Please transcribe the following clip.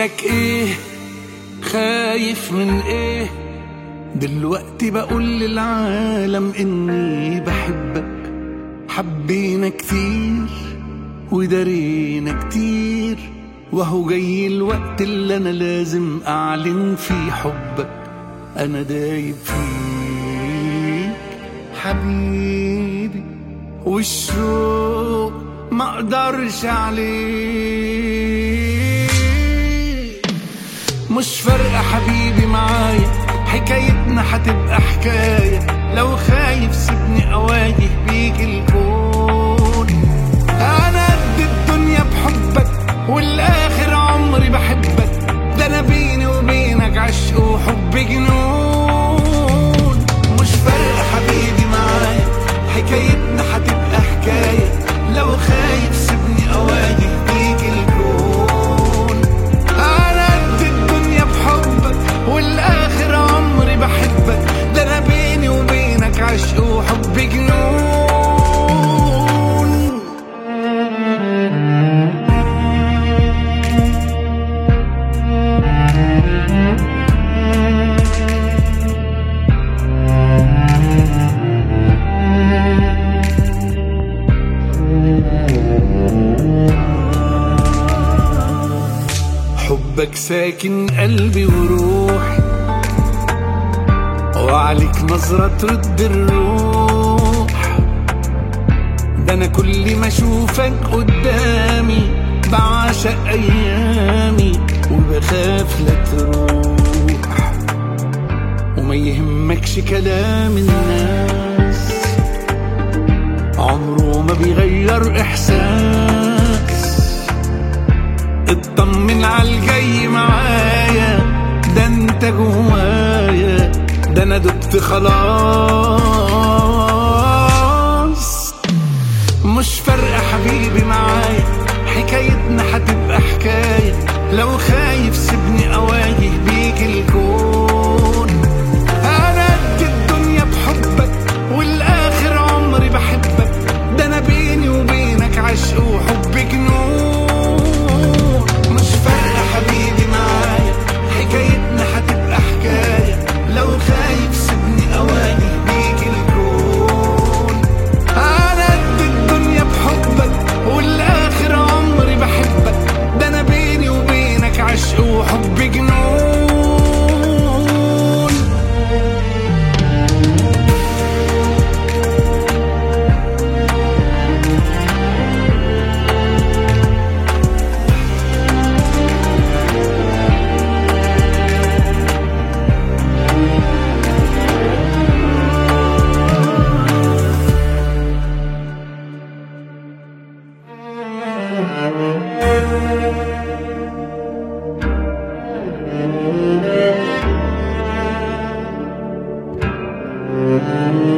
لك ايه خايف من ايه دلوقتي بقول للعالم اني بحبك حبينا كتير ودارينا كتير وهو جاي الوقت اللي انا لازم اعلن فيه حبك انا دايب فيك حبيبي والشوق ما اقدرش عليه مش فارقة حبيبي معايا حكايتنا هتبقى حكاية لو خايف سيبني أواجه بيك الكون أنا قد الدنيا بحبك والآخر عمري بحبك ده أنا بيني وبينك عشق وحب جنون مش فارقة حبيبي معايا حكايتنا هتبقى حكاية لو خايف سيبني أواجه بيك الكون انا قد الدنيا بحبك والاخر عمري بحبك ده انا بيني وبينك عشق وحب جنون حبك ساكن قلبي وروحي وعليك نظرة ترد الروح ده أنا كل ما أشوفك قدامي بعشق أيامي وبخاف لا تروح وما يهمكش كلام الناس عمره ما بيغير إحساس اطمن عالجاي معايا ده انت جوايا ده انا دبت خلاص مش فارقة حبيبي معايا حكايتنا هتبقى حكاية لو خايف سيبني أواجه بيك الكون أنا قد الدنيا بحبك والآخر عمري بحبك ده أنا بيني وبينك عشق وحب جنون مش فارقة حبيبي معايا حكايتنا هتبقى حكاية لو خايف سيبني أواجه بيك الكون أنا قد الدنيا بحبك والآخر عمري بحبك ده أنا بيني وبينك عشق وحب جنون Thank you.